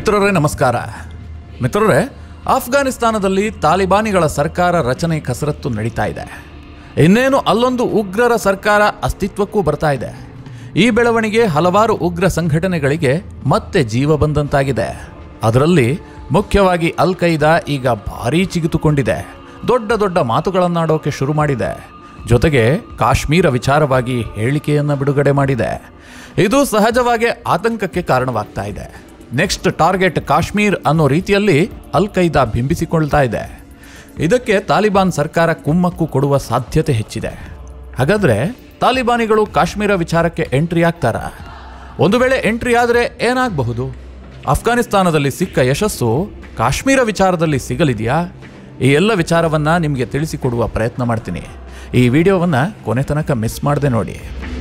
ಮಿತ್ರರೇ ನಮಸ್ಕಾರ ಮಿತ್ರರೇ ಆಫ್ಘಾನಿಸ್ತಾನದಲ್ಲಿ ತಾಲಿಬಾನಿಗಳ ಸರ್ಕಾರ ರಚನೆ ಕಸರತ್ತು ನಡೀತಾ ಇದೆ ಇನ್ನೇನು ಅಲ್ಲೊಂದು ಉಗ್ರರ ಸರ್ಕಾರ ಅಸ್ತಿತ್ವಕ್ಕೂ ಬರ್ತಾ ಇದೆ ಈ ಬೆಳವಣಿಗೆ ಹಲವಾರು ಉಗ್ರ ಸಂಘಟನೆಗಳಿಗೆ ಮತ್ತೆ ಜೀವ ಬಂದಂತಾಗಿದೆ ಅದರಲ್ಲಿ ಮುಖ್ಯವಾಗಿ ಅಲ್ ಖೈದಾ ಈಗ ಭಾರೀ ಚಿಗಿತುಕೊಂಡಿದೆ ದೊಡ್ಡ ದೊಡ್ಡ ಮಾತುಗಳನ್ನಾಡೋಕೆ ಶುರು ಮಾಡಿದೆ ಜೊತೆಗೆ ಕಾಶ್ಮೀರ ವಿಚಾರವಾಗಿ ಹೇಳಿಕೆಯನ್ನು ಬಿಡುಗಡೆ ಮಾಡಿದೆ ಇದು ಸಹಜವಾಗಿ ಆತಂಕಕ್ಕೆ ಕಾರಣವಾಗ್ತಾ ಇದೆ ನೆಕ್ಸ್ಟ್ ಟಾರ್ಗೆಟ್ ಕಾಶ್ಮೀರ್ ಅನ್ನೋ ರೀತಿಯಲ್ಲಿ ಅಲ್ ಖೈದಾ ಬಿಂಬಿಸಿಕೊಳ್ತಾ ಇದೆ ಇದಕ್ಕೆ ತಾಲಿಬಾನ್ ಸರ್ಕಾರ ಕುಮ್ಮಕ್ಕು ಕೊಡುವ ಸಾಧ್ಯತೆ ಹೆಚ್ಚಿದೆ ಹಾಗಾದ್ರೆ ತಾಲಿಬಾನಿಗಳು ಕಾಶ್ಮೀರ ವಿಚಾರಕ್ಕೆ ಎಂಟ್ರಿ ಆಗ್ತಾರಾ ಒಂದು ವೇಳೆ ಎಂಟ್ರಿ ಆದರೆ ಏನಾಗಬಹುದು ಅಫ್ಘಾನಿಸ್ತಾನದಲ್ಲಿ ಸಿಕ್ಕ ಯಶಸ್ಸು ಕಾಶ್ಮೀರ ವಿಚಾರದಲ್ಲಿ ಸಿಗಲಿದೆಯಾ ಈ ಎಲ್ಲ ವಿಚಾರವನ್ನ ನಿಮಗೆ ತಿಳಿಸಿಕೊಡುವ ಪ್ರಯತ್ನ ಮಾಡ್ತೀನಿ ಈ ವಿಡಿಯೋವನ್ನ ಕೊನೆ ತನಕ ಮಿಸ್ ಮಾಡದೆ ನೋಡಿ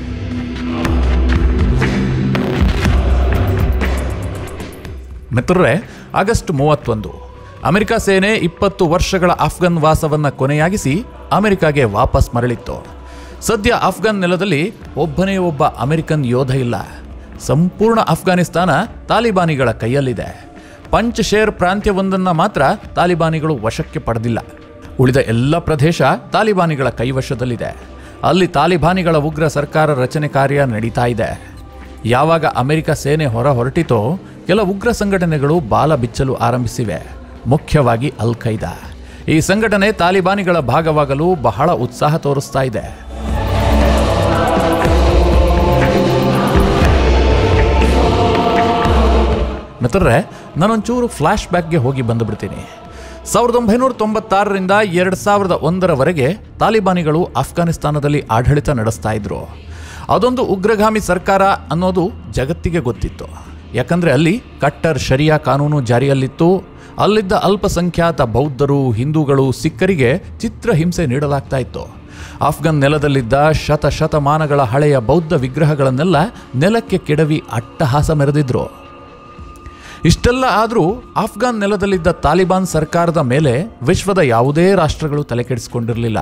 ಮಿತ್ರರೇ ಆಗಸ್ಟ್ ಮೂವತ್ತೊಂದು ಅಮೆರಿಕ ಸೇನೆ ಇಪ್ಪತ್ತು ವರ್ಷಗಳ ಆಫ್ಘನ್ ವಾಸವನ್ನು ಕೊನೆಯಾಗಿಸಿ ಅಮೆರಿಕಾಗೆ ವಾಪಸ್ ಮರಳಿತ್ತು ಸದ್ಯ ಆಫ್ಘನ್ ನೆಲದಲ್ಲಿ ಒಬ್ಬನೇ ಒಬ್ಬ ಅಮೆರಿಕನ್ ಯೋಧ ಇಲ್ಲ ಸಂಪೂರ್ಣ ಅಫ್ಘಾನಿಸ್ತಾನ ತಾಲಿಬಾನಿಗಳ ಕೈಯಲ್ಲಿದೆ ಪಂಚಶೇರ್ ಪ್ರಾಂತ್ಯವೊಂದನ್ನು ಮಾತ್ರ ತಾಲಿಬಾನಿಗಳು ವಶಕ್ಕೆ ಪಡೆದಿಲ್ಲ ಉಳಿದ ಎಲ್ಲ ಪ್ರದೇಶ ತಾಲಿಬಾನಿಗಳ ಕೈವಶದಲ್ಲಿದೆ ಅಲ್ಲಿ ತಾಲಿಬಾನಿಗಳ ಉಗ್ರ ಸರ್ಕಾರ ರಚನೆ ಕಾರ್ಯ ನಡೀತಾ ಇದೆ ಯಾವಾಗ ಅಮೆರಿಕ ಸೇನೆ ಹೊರ ಹೊರಟಿತೋ ಕೆಲ ಉಗ್ರ ಸಂಘಟನೆಗಳು ಬಾಲ ಬಿಚ್ಚಲು ಆರಂಭಿಸಿವೆ ಮುಖ್ಯವಾಗಿ ಅಲ್ ಖೈದಾ ಈ ಸಂಘಟನೆ ತಾಲಿಬಾನಿಗಳ ಭಾಗವಾಗಲು ಬಹಳ ಉತ್ಸಾಹ ತೋರಿಸ್ತಾ ಇದೆ ಮಿತ್ರರೇ ನಾನೊಂಚೂರು ಫ್ಲ್ಯಾಶ್ ಬ್ಯಾಕ್ಗೆ ಹೋಗಿ ಬಂದುಬಿಡ್ತೀನಿ ಸಾವಿರದ ಒಂಬೈನೂರ ತೊಂಬತ್ತಾರರಿಂದ ಎರಡು ಸಾವಿರದ ಒಂದರವರೆಗೆ ತಾಲಿಬಾನಿಗಳು ಆಫ್ಘಾನಿಸ್ತಾನದಲ್ಲಿ ಆಡಳಿತ ನಡೆಸ್ತಾ ಇದ್ರು ಅದೊಂದು ಉಗ್ರಗಾಮಿ ಸರ್ಕಾರ ಅನ್ನೋದು ಜಗತ್ತಿಗೆ ಗೊತ್ತಿತ್ತು ಯಾಕಂದರೆ ಅಲ್ಲಿ ಕಟ್ಟರ್ ಶರಿಯಾ ಕಾನೂನು ಜಾರಿಯಲ್ಲಿತ್ತು ಅಲ್ಲಿದ್ದ ಅಲ್ಪಸಂಖ್ಯಾತ ಬೌದ್ಧರು ಹಿಂದೂಗಳು ಸಿಖ್ಖರಿಗೆ ಚಿತ್ರಹಿಂಸೆ ನೀಡಲಾಗ್ತಾ ಇತ್ತು ಆಫ್ಘನ್ ನೆಲದಲ್ಲಿದ್ದ ಶತ ಶತಮಾನಗಳ ಹಳೆಯ ಬೌದ್ಧ ವಿಗ್ರಹಗಳನ್ನೆಲ್ಲ ನೆಲಕ್ಕೆ ಕೆಡವಿ ಅಟ್ಟಹಾಸ ಮೆರೆದಿದ್ರು ಇಷ್ಟೆಲ್ಲ ಆದರೂ ಆಫ್ಘಾನ್ ನೆಲದಲ್ಲಿದ್ದ ತಾಲಿಬಾನ್ ಸರ್ಕಾರದ ಮೇಲೆ ವಿಶ್ವದ ಯಾವುದೇ ರಾಷ್ಟ್ರಗಳು ತಲೆಕೆಡಿಸಿಕೊಂಡಿರಲಿಲ್ಲ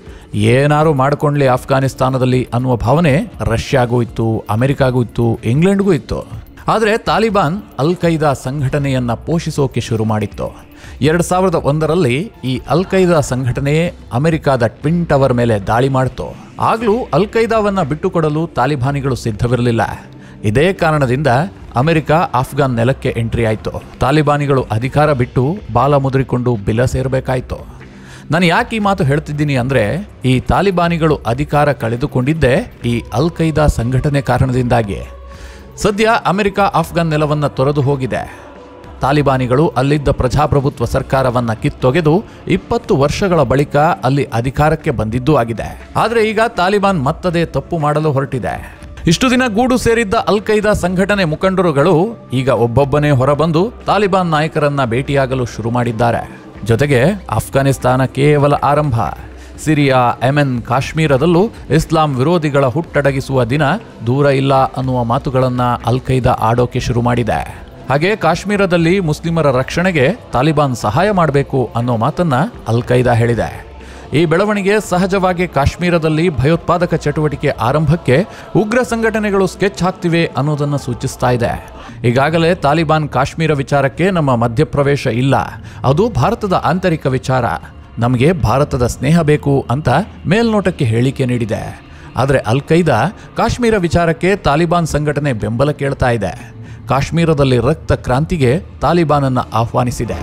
ಏನಾರು ಮಾಡಿಕೊಂಡ್ಲಿ ಆಫ್ಘಾನಿಸ್ತಾನದಲ್ಲಿ ಅನ್ನುವ ಭಾವನೆ ರಷ್ಯಾಗೂ ಇತ್ತು ಅಮೆರಿಕಾಗೂ ಇತ್ತು ಇಂಗ್ಲೆಂಡ್ಗೂ ಇತ್ತು ಆದರೆ ತಾಲಿಬಾನ್ ಅಲ್ ಖೈದಾ ಸಂಘಟನೆಯನ್ನ ಪೋಷಿಸೋಕೆ ಶುರು ಮಾಡಿತ್ತು ಎರಡು ಸಾವಿರದ ಒಂದರಲ್ಲಿ ಈ ಅಲ್ ಖೈದಾ ಸಂಘಟನೆ ಅಮೆರಿಕಾದ ಟ್ವಿನ್ ಟವರ್ ಮೇಲೆ ದಾಳಿ ಮಾಡಿತು ಆಗಲೂ ಅಲ್ ಖೈದಾವನ್ನ ಬಿಟ್ಟುಕೊಡಲು ತಾಲಿಬಾನಿಗಳು ಸಿದ್ಧವಿರಲಿಲ್ಲ ಇದೇ ಕಾರಣದಿಂದ ಅಮೆರಿಕ ಆಫ್ಘಾನ್ ನೆಲಕ್ಕೆ ಎಂಟ್ರಿ ಆಯಿತು ತಾಲಿಬಾನಿಗಳು ಅಧಿಕಾರ ಬಿಟ್ಟು ಬಾಲ ಮುದುರಿಕೊಂಡು ಬಿಲ ಸೇರಬೇಕಾಯಿತು ನಾನು ಯಾಕೆ ಈ ಮಾತು ಹೇಳ್ತಿದ್ದೀನಿ ಅಂದರೆ ಈ ತಾಲಿಬಾನಿಗಳು ಅಧಿಕಾರ ಕಳೆದುಕೊಂಡಿದ್ದೇ ಈ ಅಲ್ ಖೈದಾ ಸಂಘಟನೆ ಕಾರಣದಿಂದಾಗಿ ಸದ್ಯ ಅಮೆರಿಕ ಆಫ್ಘಾನ್ ನೆಲವನ್ನು ತೊರೆದು ಹೋಗಿದೆ ತಾಲಿಬಾನಿಗಳು ಅಲ್ಲಿದ್ದ ಪ್ರಜಾಪ್ರಭುತ್ವ ಸರ್ಕಾರವನ್ನ ಕಿತ್ತೊಗೆದು ಇಪ್ಪತ್ತು ವರ್ಷಗಳ ಬಳಿಕ ಅಲ್ಲಿ ಅಧಿಕಾರಕ್ಕೆ ಬಂದಿದ್ದೂ ಆಗಿದೆ ಆದರೆ ಈಗ ತಾಲಿಬಾನ್ ಮತ್ತದೇ ತಪ್ಪು ಮಾಡಲು ಹೊರಟಿದೆ ಇಷ್ಟು ದಿನ ಗೂಡು ಸೇರಿದ್ದ ಅಲ್ ಖೈದಾ ಸಂಘಟನೆ ಮುಖಂಡರುಗಳು ಈಗ ಒಬ್ಬೊಬ್ಬನೇ ಹೊರಬಂದು ತಾಲಿಬಾನ್ ನಾಯಕರನ್ನ ಭೇಟಿಯಾಗಲು ಶುರು ಮಾಡಿದ್ದಾರೆ ಜೊತೆಗೆ ಅಫ್ಘಾನಿಸ್ತಾನ ಕೇವಲ ಆರಂಭ ಸಿರಿಯಾ ಯೆಮೆನ್ ಕಾಶ್ಮೀರದಲ್ಲೂ ಇಸ್ಲಾಂ ವಿರೋಧಿಗಳ ಹುಟ್ಟಡಗಿಸುವ ದಿನ ದೂರ ಇಲ್ಲ ಅನ್ನುವ ಮಾತುಗಳನ್ನ ಅಲ್ ಖೈದಾ ಆಡೋಕೆ ಶುರು ಮಾಡಿದೆ ಹಾಗೆ ಕಾಶ್ಮೀರದಲ್ಲಿ ಮುಸ್ಲಿಮರ ರಕ್ಷಣೆಗೆ ತಾಲಿಬಾನ್ ಸಹಾಯ ಮಾಡಬೇಕು ಅನ್ನೋ ಮಾತನ್ನ ಅಲ್ ಖೈದಾ ಹೇಳಿದೆ ಈ ಬೆಳವಣಿಗೆ ಸಹಜವಾಗಿ ಕಾಶ್ಮೀರದಲ್ಲಿ ಭಯೋತ್ಪಾದಕ ಚಟುವಟಿಕೆ ಆರಂಭಕ್ಕೆ ಉಗ್ರ ಸಂಘಟನೆಗಳು ಸ್ಕೆಚ್ ಹಾಕ್ತಿವೆ ಅನ್ನೋದನ್ನು ಸೂಚಿಸ್ತಾ ಇದೆ ಈಗಾಗಲೇ ತಾಲಿಬಾನ್ ಕಾಶ್ಮೀರ ವಿಚಾರಕ್ಕೆ ನಮ್ಮ ಮಧ್ಯಪ್ರವೇಶ ಇಲ್ಲ ಅದು ಭಾರತದ ಆಂತರಿಕ ವಿಚಾರ ನಮಗೆ ಭಾರತದ ಸ್ನೇಹ ಬೇಕು ಅಂತ ಮೇಲ್ನೋಟಕ್ಕೆ ಹೇಳಿಕೆ ನೀಡಿದೆ ಆದರೆ ಅಲ್ ಖೈದಾ ಕಾಶ್ಮೀರ ವಿಚಾರಕ್ಕೆ ತಾಲಿಬಾನ್ ಸಂಘಟನೆ ಬೆಂಬಲ ಕೇಳ್ತಾ ಇದೆ ಕಾಶ್ಮೀರದಲ್ಲಿ ರಕ್ತ ಕ್ರಾಂತಿಗೆ ತಾಲಿಬಾನನ್ನ ಆಹ್ವಾನಿಸಿದೆ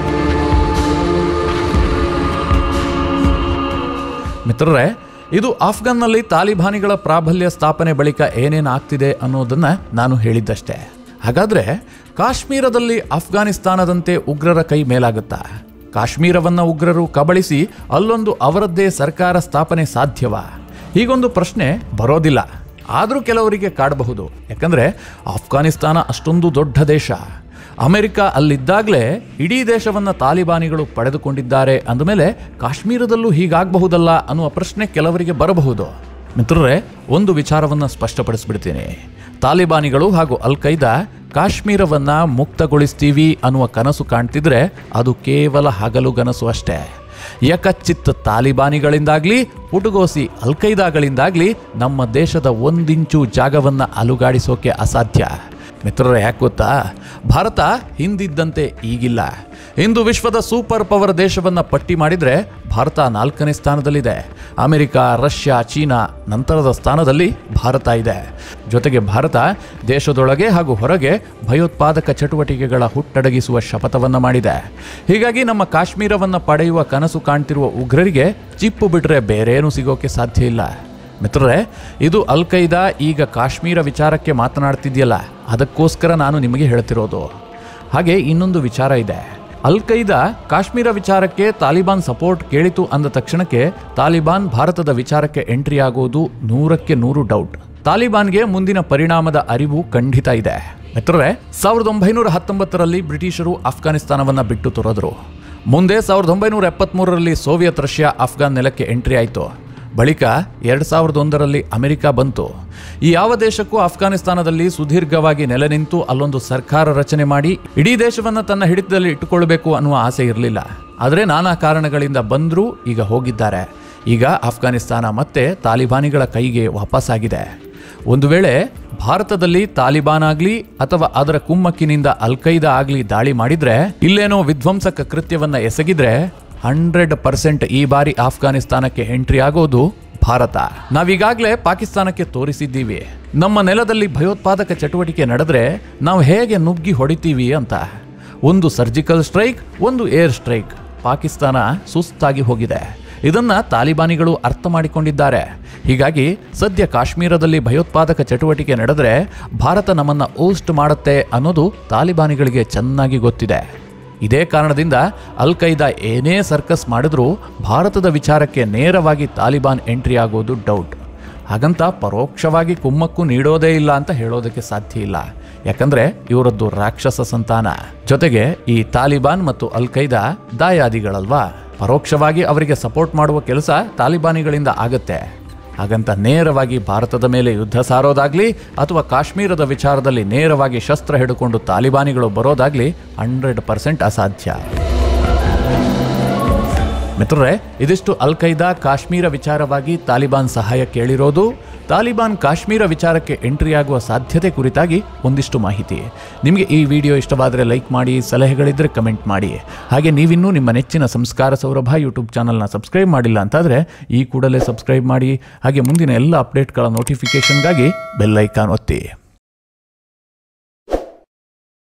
ಮಿತ್ರರೇ ಇದು ಆಫ್ಘನ್ನಲ್ಲಿ ತಾಲಿಬಾನಿಗಳ ಪ್ರಾಬಲ್ಯ ಸ್ಥಾಪನೆ ಬಳಿಕ ಏನೇನು ಆಗ್ತಿದೆ ಅನ್ನೋದನ್ನ ನಾನು ಹೇಳಿದ್ದಷ್ಟೇ ಹಾಗಾದ್ರೆ ಕಾಶ್ಮೀರದಲ್ಲಿ ಅಫ್ಘಾನಿಸ್ತಾನದಂತೆ ಉಗ್ರರ ಕೈ ಮೇಲಾಗುತ್ತಾ ಕಾಶ್ಮೀರವನ್ನ ಉಗ್ರರು ಕಬಳಿಸಿ ಅಲ್ಲೊಂದು ಅವರದ್ದೇ ಸರ್ಕಾರ ಸ್ಥಾಪನೆ ಸಾಧ್ಯವಾ ಹೀಗೊಂದು ಪ್ರಶ್ನೆ ಬರೋದಿಲ್ಲ ಆದರೂ ಕೆಲವರಿಗೆ ಕಾಡಬಹುದು ಯಾಕಂದ್ರೆ ಅಫ್ಘಾನಿಸ್ತಾನ ಅಷ್ಟೊಂದು ದೊಡ್ಡ ದೇಶ ಅಮೆರಿಕ ಅಲ್ಲಿದ್ದಾಗಲೇ ಇಡೀ ದೇಶವನ್ನ ತಾಲಿಬಾನಿಗಳು ಪಡೆದುಕೊಂಡಿದ್ದಾರೆ ಅಂದಮೇಲೆ ಕಾಶ್ಮೀರದಲ್ಲೂ ಹೀಗಾಗಬಹುದಲ್ಲ ಅನ್ನುವ ಪ್ರಶ್ನೆ ಕೆಲವರಿಗೆ ಬರಬಹುದು ಮಿತ್ರರೇ ಒಂದು ವಿಚಾರವನ್ನ ಸ್ಪಷ್ಟಪಡಿಸ್ಬಿಡ್ತೀನಿ ತಾಲಿಬಾನಿಗಳು ಹಾಗೂ ಅಲ್ ಖೈದಾ ಕಾಶ್ಮೀರವನ್ನ ಮುಕ್ತಗೊಳಿಸ್ತೀವಿ ಅನ್ನುವ ಕನಸು ಕಾಣ್ತಿದ್ರೆ ಅದು ಕೇವಲ ಹಗಲುಗನಸು ಅಷ್ಟೇ ಯಕಚ್ಚಿತ್ ತಾಲಿಬಾನಿಗಳಿಂದಾಗ್ಲಿ ಪುಟುಗೋಸಿ ಅಲ್ ಖೈದಾಗಳಿಂದಾಗ್ಲಿ ನಮ್ಮ ದೇಶದ ಒಂದಿಂಚು ಜಾಗವನ್ನ ಅಲುಗಾಡಿಸೋಕೆ ಅಸಾಧ್ಯ ಮಿತ್ರರೇ ಯಾಕೆ ಗೊತ್ತಾ ಭಾರತ ಹಿಂದಿದ್ದಂತೆ ಈಗಿಲ್ಲ ಇಂದು ವಿಶ್ವದ ಸೂಪರ್ ಪವರ್ ದೇಶವನ್ನು ಪಟ್ಟಿ ಮಾಡಿದರೆ ಭಾರತ ನಾಲ್ಕನೇ ಸ್ಥಾನದಲ್ಲಿದೆ ಅಮೆರಿಕ ರಷ್ಯಾ ಚೀನಾ ನಂತರದ ಸ್ಥಾನದಲ್ಲಿ ಭಾರತ ಇದೆ ಜೊತೆಗೆ ಭಾರತ ದೇಶದೊಳಗೆ ಹಾಗೂ ಹೊರಗೆ ಭಯೋತ್ಪಾದಕ ಚಟುವಟಿಕೆಗಳ ಹುಟ್ಟಡಗಿಸುವ ಶಪಥವನ್ನು ಮಾಡಿದೆ ಹೀಗಾಗಿ ನಮ್ಮ ಕಾಶ್ಮೀರವನ್ನು ಪಡೆಯುವ ಕನಸು ಕಾಣ್ತಿರುವ ಉಗ್ರರಿಗೆ ಚಿಪ್ಪು ಬಿಟ್ಟರೆ ಬೇರೇನೂ ಸಿಗೋಕೆ ಸಾಧ್ಯ ಇಲ್ಲ ಮಿತ್ರರೇ ಇದು ಅಲ್ ಖೈದಾ ಈಗ ಕಾಶ್ಮೀರ ವಿಚಾರಕ್ಕೆ ಮಾತನಾಡ್ತಿದೆಯಲ್ಲ ಅದಕ್ಕೋಸ್ಕರ ನಾನು ನಿಮಗೆ ಹೇಳ್ತಿರೋದು ಹಾಗೆ ಇನ್ನೊಂದು ವಿಚಾರ ಇದೆ ಅಲ್ ಖೈದಾ ಕಾಶ್ಮೀರ ವಿಚಾರಕ್ಕೆ ತಾಲಿಬಾನ್ ಸಪೋರ್ಟ್ ಕೇಳಿತು ಅಂದ ತಕ್ಷಣಕ್ಕೆ ತಾಲಿಬಾನ್ ಭಾರತದ ವಿಚಾರಕ್ಕೆ ಎಂಟ್ರಿ ಆಗೋದು ನೂರಕ್ಕೆ ನೂರು ಡೌಟ್ ತಾಲಿಬಾನ್ಗೆ ಮುಂದಿನ ಪರಿಣಾಮದ ಅರಿವು ಖಂಡಿತ ಇದೆ ಮಿತ್ರರೇ ಸಾವಿರದ ಒಂಬೈನೂರ ಹತ್ತೊಂಬತ್ತರಲ್ಲಿ ಬ್ರಿಟಿಷರು ಅಫ್ಘಾನಿಸ್ತಾನವನ್ನು ಬಿಟ್ಟು ತೊರೆದರು ಮುಂದೆ ಸಾವಿರದ ಒಂಬೈನೂರ ಎಪ್ಪತ್ತ್ಮೂರರಲ್ಲಿ ಸೋವಿಯತ್ ರಷ್ಯಾ ಅಫ್ಘಾನ್ ನೆಲಕ್ಕೆ ಎಂಟ್ರಿ ಆಯಿತು ಬಳಿಕ ಎರಡು ಸಾವಿರದ ಒಂದರಲ್ಲಿ ಅಮೆರಿಕ ಬಂತು ಈ ಯಾವ ದೇಶಕ್ಕೂ ಅಫ್ಘಾನಿಸ್ತಾನದಲ್ಲಿ ಸುದೀರ್ಘವಾಗಿ ನೆಲೆ ನಿಂತು ಅಲ್ಲೊಂದು ಸರ್ಕಾರ ರಚನೆ ಮಾಡಿ ಇಡೀ ದೇಶವನ್ನು ತನ್ನ ಹಿಡಿತದಲ್ಲಿ ಇಟ್ಟುಕೊಳ್ಬೇಕು ಅನ್ನುವ ಆಸೆ ಇರಲಿಲ್ಲ ಆದರೆ ನಾನಾ ಕಾರಣಗಳಿಂದ ಬಂದರೂ ಈಗ ಹೋಗಿದ್ದಾರೆ ಈಗ ಅಫ್ಘಾನಿಸ್ತಾನ ಮತ್ತೆ ತಾಲಿಬಾನಿಗಳ ಕೈಗೆ ವಾಪಸ್ಸಾಗಿದೆ ಒಂದು ವೇಳೆ ಭಾರತದಲ್ಲಿ ತಾಲಿಬಾನ್ ಆಗಲಿ ಅಥವಾ ಅದರ ಕುಮ್ಮಕ್ಕಿನಿಂದ ಅಲ್ ಖೈದಾ ಆಗಲಿ ದಾಳಿ ಮಾಡಿದ್ರೆ ಇಲ್ಲೇನೋ ವಿಧ್ವಂಸಕ ಕೃತ್ಯವನ್ನ ಎಸಗಿದ್ರೆ ಹಂಡ್ರೆಡ್ ಪರ್ಸೆಂಟ್ ಈ ಬಾರಿ ಆಫ್ಘಾನಿಸ್ತಾನಕ್ಕೆ ಎಂಟ್ರಿ ಆಗೋದು ಭಾರತ ನಾವೀಗಾಗಲೇ ಪಾಕಿಸ್ತಾನಕ್ಕೆ ತೋರಿಸಿದ್ದೀವಿ ನಮ್ಮ ನೆಲದಲ್ಲಿ ಭಯೋತ್ಪಾದಕ ಚಟುವಟಿಕೆ ನಡೆದ್ರೆ ನಾವು ಹೇಗೆ ನುಗ್ಗಿ ಹೊಡಿತೀವಿ ಅಂತ ಒಂದು ಸರ್ಜಿಕಲ್ ಸ್ಟ್ರೈಕ್ ಒಂದು ಏರ್ ಸ್ಟ್ರೈಕ್ ಪಾಕಿಸ್ತಾನ ಸುಸ್ತಾಗಿ ಹೋಗಿದೆ ಇದನ್ನ ತಾಲಿಬಾನಿಗಳು ಅರ್ಥ ಮಾಡಿಕೊಂಡಿದ್ದಾರೆ ಹೀಗಾಗಿ ಸದ್ಯ ಕಾಶ್ಮೀರದಲ್ಲಿ ಭಯೋತ್ಪಾದಕ ಚಟುವಟಿಕೆ ನಡೆದರೆ ಭಾರತ ನಮ್ಮನ್ನ ಓಸ್ಟ್ ಮಾಡುತ್ತೆ ಅನ್ನೋದು ತಾಲಿಬಾನಿಗಳಿಗೆ ಚೆನ್ನಾಗಿ ಗೊತ್ತಿದೆ ಇದೇ ಕಾರಣದಿಂದ ಅಲ್ ಖೈದಾ ಏನೇ ಸರ್ಕಸ್ ಮಾಡಿದ್ರೂ ಭಾರತದ ವಿಚಾರಕ್ಕೆ ನೇರವಾಗಿ ತಾಲಿಬಾನ್ ಎಂಟ್ರಿ ಆಗೋದು ಡೌಟ್ ಹಾಗಂತ ಪರೋಕ್ಷವಾಗಿ ಕುಮ್ಮಕ್ಕು ನೀಡೋದೇ ಇಲ್ಲ ಅಂತ ಹೇಳೋದಕ್ಕೆ ಸಾಧ್ಯ ಇಲ್ಲ ಯಾಕಂದ್ರೆ ಇವರದ್ದು ರಾಕ್ಷಸ ಸಂತಾನ ಜೊತೆಗೆ ಈ ತಾಲಿಬಾನ್ ಮತ್ತು ಅಲ್ ಖೈದಾ ದಾಯಾದಿಗಳಲ್ವಾ ಪರೋಕ್ಷವಾಗಿ ಅವರಿಗೆ ಸಪೋರ್ಟ್ ಮಾಡುವ ಕೆಲಸ ತಾಲಿಬಾನಿಗಳಿಂದ ಆಗತ್ತೆ ಹಾಗಂತ ನೇರವಾಗಿ ಭಾರತದ ಮೇಲೆ ಯುದ್ಧ ಸಾರೋದಾಗ್ಲಿ ಅಥವಾ ಕಾಶ್ಮೀರದ ವಿಚಾರದಲ್ಲಿ ನೇರವಾಗಿ ಶಸ್ತ್ರ ಹಿಡ್ಕೊಂಡು ತಾಲಿಬಾನಿಗಳು ಬರೋದಾಗ್ಲಿ ಹಂಡ್ರೆಡ್ ಪರ್ಸೆಂಟ್ ಅಸಾಧ್ಯ ಮಿತ್ರರೇ ಇದಿಷ್ಟು ಅಲ್ ಖೈದಾ ಕಾಶ್ಮೀರ ವಿಚಾರವಾಗಿ ತಾಲಿಬಾನ್ ಸಹಾಯ ಕೇಳಿರೋದು ತಾಲಿಬಾನ್ ಕಾಶ್ಮೀರ ವಿಚಾರಕ್ಕೆ ಎಂಟ್ರಿ ಆಗುವ ಸಾಧ್ಯತೆ ಕುರಿತಾಗಿ ಒಂದಿಷ್ಟು ಮಾಹಿತಿ ನಿಮಗೆ ಈ ವಿಡಿಯೋ ಇಷ್ಟವಾದರೆ ಲೈಕ್ ಮಾಡಿ ಸಲಹೆಗಳಿದ್ದರೆ ಕಮೆಂಟ್ ಮಾಡಿ ಹಾಗೆ ನೀವಿನ್ನೂ ನಿಮ್ಮ ನೆಚ್ಚಿನ ಸಂಸ್ಕಾರ ಸೌರಭ ಯೂಟ್ಯೂಬ್ ಚಾನಲ್ನ ಸಬ್ಸ್ಕ್ರೈಬ್ ಮಾಡಿಲ್ಲ ಅಂತಾದರೆ ಈ ಕೂಡಲೇ ಸಬ್ಸ್ಕ್ರೈಬ್ ಮಾಡಿ ಹಾಗೆ ಮುಂದಿನ ಎಲ್ಲ ಅಪ್ಡೇಟ್ಗಳ ನೋಟಿಫಿಕೇಷನ್ಗಾಗಿ ಬೆಲ್ ಐಕಾನ್ ಒತ್ತಿ